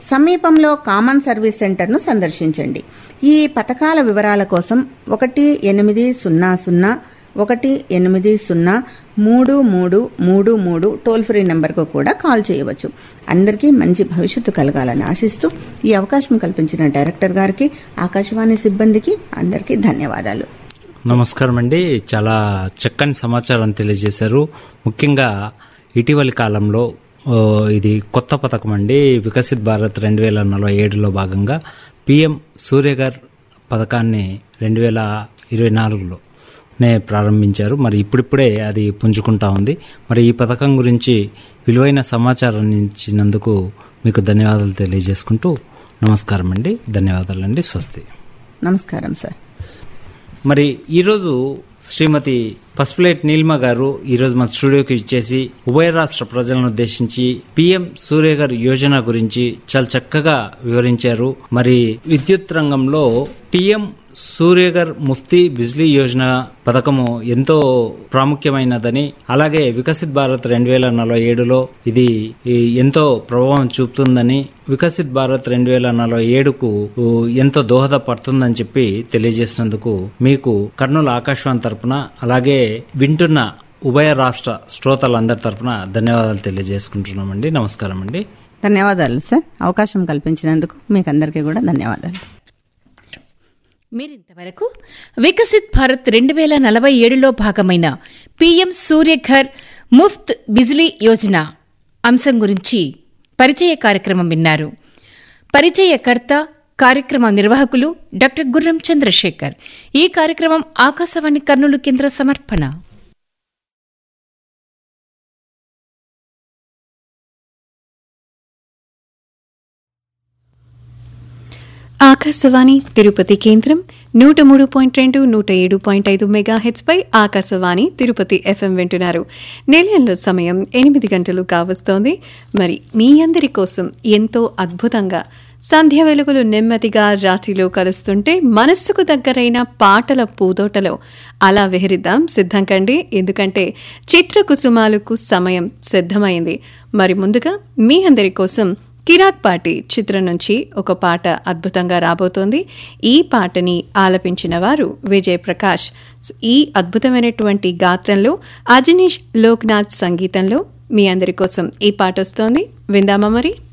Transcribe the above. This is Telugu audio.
సమీపంలో కామన్ సర్వీస్ సెంటర్ను సందర్శించండి ఈ పథకాల వివరాల కోసం ఒకటి ఎనిమిది సున్నా సున్నా ఒకటి ఎనిమిది సున్నా మూడు మూడు మూడు మూడు టోల్ ఫ్రీ నెంబర్కు కూడా కాల్ చేయవచ్చు అందరికీ మంచి భవిష్యత్తు కలగాలని ఆశిస్తూ ఈ అవకాశం కల్పించిన డైరెక్టర్ గారికి ఆకాశవాణి సిబ్బందికి అందరికీ ధన్యవాదాలు నమస్కారం అండి చాలా చక్కని సమాచారం తెలియజేశారు ముఖ్యంగా ఇటీవలి కాలంలో ఓ, ఇది కొత్త పథకం అండి వికసిత్ భారత్ రెండు వేల నలభై ఏడులో భాగంగా పిఎం సూర్యగర్ పథకాన్ని రెండు వేల ఇరవై నాలుగులోనే ప్రారంభించారు మరి ఇప్పుడిప్పుడే అది పుంజుకుంటా ఉంది మరి ఈ పథకం గురించి విలువైన సమాచారం ఇచ్చినందుకు మీకు ధన్యవాదాలు తెలియజేసుకుంటూ నమస్కారం అండి ధన్యవాదాలండి స్వస్తి నమస్కారం సార్ మరి ఈరోజు శ్రీమతి పసుపులేట్ నీలిమ గారు ఈరోజు మన స్టూడియోకి ఇచ్చేసి ఉభయ రాష్ట్ర ప్రజలను ఉద్దేశించి పిఎం సూర్యగర్ యోజన గురించి చాలా చక్కగా వివరించారు మరి విద్యుత్ రంగంలో పిఎం సూర్యగర్ ముఫ్తీ బిజ్లీ యోజన పథకము ఎంతో ప్రాముఖ్యమైనదని అలాగే వికసిత్ భారత్ రెండు వేల నలభై ఏడులో ఇది ఈ ఎంతో ప్రభావం చూపుతుందని వికసిత్ భారత్ రెండు వేల నలభై ఏడుకు ఎంతో దోహదపడుతుందని చెప్పి తెలియజేసినందుకు మీకు కర్నూలు ఆకాశవాణి తరపున అలాగే వింటున్న ఉభయ రాష్ట్ర శ్రోతలందరి తరపున ధన్యవాదాలు తెలియజేసుకుంటున్నామండి నమస్కారం అండి ధన్యవాదాలు సార్ అవకాశం కల్పించినందుకు మీకు అందరికీ కూడా ధన్యవాదాలు మీరింతవరకు వికసిత్ భారత్ రెండు వేల నలభై ఏడులో భాగమైన పీఎం సూర్యఘర్ ముఫ్త్ బిజ్లీ యోజన అంశం గురించి పరిచయ కార్యక్రమం విన్నారు పరిచయకర్త కార్యక్రమ నిర్వాహకులు డాక్టర్ గుర్రం చంద్రశేఖర్ ఈ కార్యక్రమం ఆకాశవాణి కర్నూలు కేంద్ర సమర్పణ ఆకాశవాణి తిరుపతి కేంద్రం నూట మూడు పాయింట్ రెండు నూట ఏడు పాయింట్ ఐదు మెగా పై ఆకాశవాణి తిరుపతి ఎఫ్ఎం వింటున్నారు నిలయంలో సమయం ఎనిమిది గంటలు కావస్తోంది మరి మీ అందరి కోసం ఎంతో అద్భుతంగా సంధ్య వెలుగులు నెమ్మదిగా రాత్రిలో కలుస్తుంటే మనస్సుకు దగ్గరైన పాటల పూదోటలో అలా విహరిద్దాం సిద్ధం కండి ఎందుకంటే చిత్ర కుసుమాలకు సమయం సిద్ధమైంది మరి ముందుగా మీ అందరి కోసం కిరాక్ పాటి చిత్రం నుంచి ఒక పాట అద్భుతంగా రాబోతోంది ఈ పాటని ఆలపించిన వారు విజయ్ ప్రకాష్ ఈ అద్భుతమైనటువంటి గాత్రంలో అజనీష్ లోక్నాథ్ సంగీతంలో మీ అందరి కోసం ఈ పాట వస్తోంది విందామా మరి